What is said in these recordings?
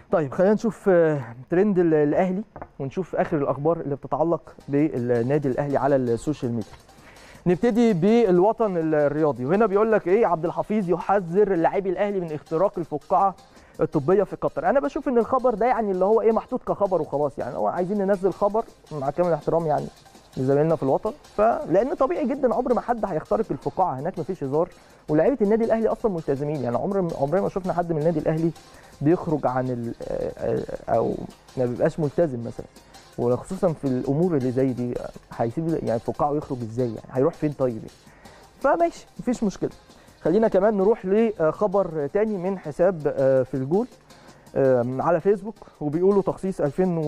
طيب خلينا نشوف آه، ترند ال- الاهلي ونشوف اخر الاخبار اللي بتتعلق بالنادي الاهلي على السوشيال ميديا نبتدي بالوطن الرياضي وهنا بيقول لك ايه عبد الحفيظ يحذر لاعبي الاهلي من اختراق الفقاعه الطبيه في قطر انا بشوف ان الخبر ده يعني اللي هو ايه محطوط كخبر وخلاص يعني هو عايزين ننزل خبر مع كامل الاحترام يعني لزمايلنا في الوطن فلان طبيعي جدا عمر ما حد هيخترق الفقاعه هناك مفيش هزار ولاعيبه النادي الاهلي اصلا ملتزمين يعني عمر عمرنا ما شفنا حد من النادي الاهلي بيخرج عن ال او ما بيبقاش ملتزم مثلا وخصوصا في الامور اللي زي دي هيسيب يعني الفقاعه ويخرج ازاي يعني هيروح فين طيب يعني فماشي مفيش مشكله خلينا كمان نروح لخبر تاني من حساب في الجول آم، على فيسبوك وبيقولوا تخصيص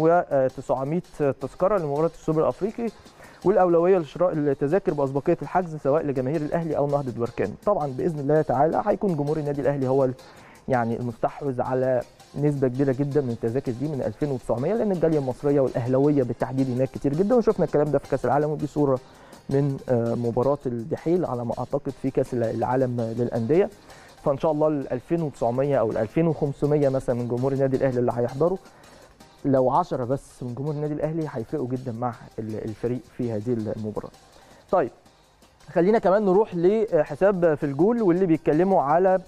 2900 تذكره لمباراه السوبر الافريقي والاولويه لشراء التذاكر باسبقيه الحجز سواء لجماهير الاهلي او نهضه بركان طبعا باذن الله تعالى هيكون جمهور النادي الاهلي هو ال- يعني المستحوذ على نسبه كبيره جدا من التذاكر دي من 2900 لان الجاليه المصريه والاهلاويه بالتحديد هناك كتير جدا وشفنا الكلام ده في كاس العالم ودي صوره من آه، مباراه الدحيل على ما اعتقد في كاس العالم للانديه فان شاء الله ال 2900 او ال 2500 مثلا من جمهور النادي الاهلي اللي هيحضروا لو 10 بس من جمهور النادي الاهلي هيفرقوا جدا مع ال- الفريق في هذه المباراه. طيب خلينا كمان نروح لحساب في الجول واللي بيتكلموا على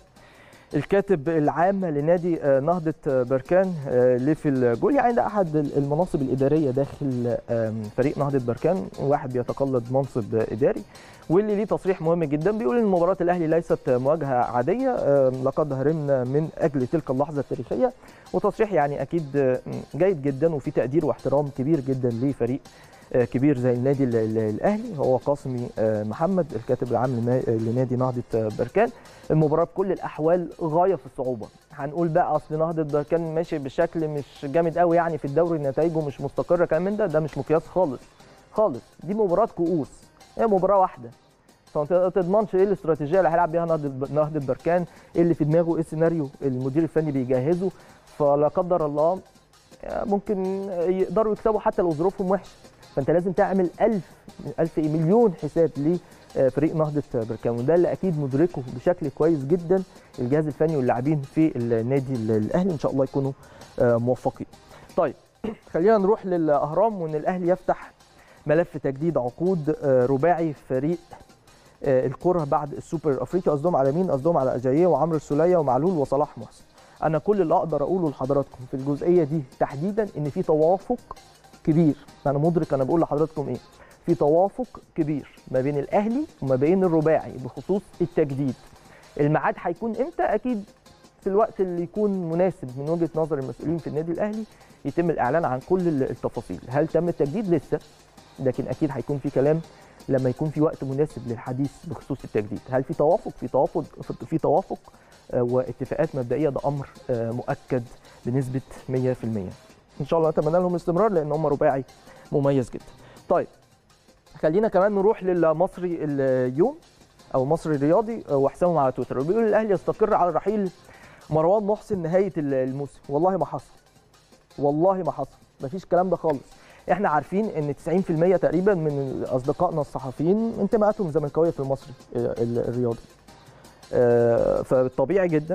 الكاتب العام لنادي آه، نهضة آه، بركان آه، اللي في الجول يعني ده أحد المناصب الإدارية داخل آم، فريق نهضة بركان واحد بيتقلد منصب آه، إداري واللي ليه تصريح مهم جدا بيقول ان مباراه الاهلي ليست مواجهه عاديه آم، لقد هرمنا من اجل تلك اللحظه التاريخيه وتصريح يعني eكيد آم، جيد جدا وفي تقدير واحترام كبير جدا لفريق آه، كبير زي النادي ال- ال- الاهلي هو قاسمي آه، محمد الكاتب العام لنا- لنادي نهضه آه، بركان المباراه بكل الاحوال غايه في الصعوبه هنقول بقى اصل نهضه بركان ماشي بشكل مش جامد قوي يعني في الدوري نتائجه مش مستقره كلام من ده ده مش مقياس خالص خالص دي مباراه كؤوس هي مباراه واحده فما تضمنش ايه الاستراتيجيه اللي هيلعب بيها نهضه نهضه بركان ايه اللي في دماغه ايه السيناريو المدير الفني بيجهزه فلا قدر الله ممكن يقدروا يكسبوا حتى لو ظروفهم وحشه فانت لازم تعمل ألف ألف إيه مليون حساب لفريق نهضه بركان وده اللي اكيد مدركه بشكل كويس جدا الجهاز الفني واللاعبين في النادي الاهلي ان شاء الله يكونوا آه، موفقين. طيب خلينا نروح للاهرام وان الاهلي يفتح ملف تجديد عقود آه، رباعي فريق آه، الكره بعد السوبر الافريقي قصدهم على مين؟ قصدهم على اجاييه وعمرو السوليه ومعلول وصلاح محسن. انا كل اللي اقدر اقوله لحضراتكم في الجزئيه دي تحديدا ان في توافق كبير انا مدرك انا بقول لحضراتكم ايه في توافق كبير ما بين الاهلي وما بين الرباعي بخصوص التجديد الميعاد هيكون امتى اكيد في الوقت اللي يكون مناسب من وجهه نظر المسؤولين في النادي الاهلي يتم الاعلان عن كل التفاصيل هل تم التجديد لسه لكن اكيد هيكون في كلام لما يكون في وقت مناسب للحديث بخصوص التجديد هل في توافق في توافق في توافق آه، واتفاقات مبدئيه ده امر آه، مؤكد بنسبه 100% ان شاء الله نتمنى لهم الاستمرار لان هم رباعي مميز جدا طيب خلينا كمان نروح للمصري اليوم او المصري الرياضي آه، وحسابهم على تويتر وبيقول الاهلي يستقر على رحيل مروان محسن نهايه الموسم والله ما حصل والله ما حصل مفيش الكلام ده خالص احنا عارفين ان 90% تقريبا من اصدقائنا الصحفيين انتماءاتهم زملكاويه في المصري آه، الرياضي آه، فطبيعي جدا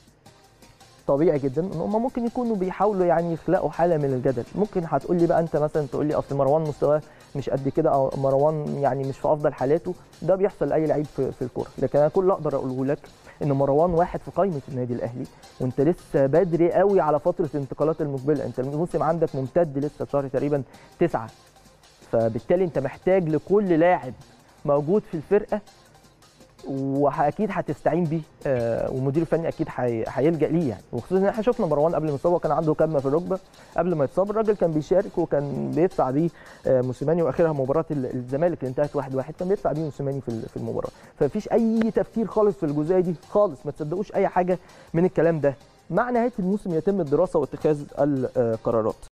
طبيعي جدا ان هم ممكن يكونوا بيحاولوا يعني يخلقوا حاله من الجدل ممكن هتقول لي بقى انت مثلا تقول لي اصل مروان مستواه مش قد كده او مروان يعني مش في افضل حالاته ده بيحصل لاي لعيب في, في الكوره لكن انا كل اللي اقدر اقوله لك ان مروان واحد في قائمه النادي الاهلي وانت لسه بدري قوي على فتره الانتقالات المقبله انت الموسم عندك ممتد لسه شهر تقريبا تسعة فبالتالي انت محتاج لكل لاعب موجود في الفرقه واكيد هتستعين بيه آه، والمدير الفني اكيد هي- هيلجا ليه يعني وخصوصا ان احنا شفنا مروان قبل ما يتصاب وكان عنده كدمه في الركبه قبل ما يتصاب الراجل كان بيشارك وكان بيدفع بيه آه، موسيماني واخرها مباراه ال- الزمالك اللي انتهت 1-1 كان بيدفع بيه موسيماني في ال- في المباراه فمفيش اي تفكير خالص في الجزئيه دي خالص ما تصدقوش اي حاجه من الكلام ده مع نهايه الموسم يتم الدراسه واتخاذ القرارات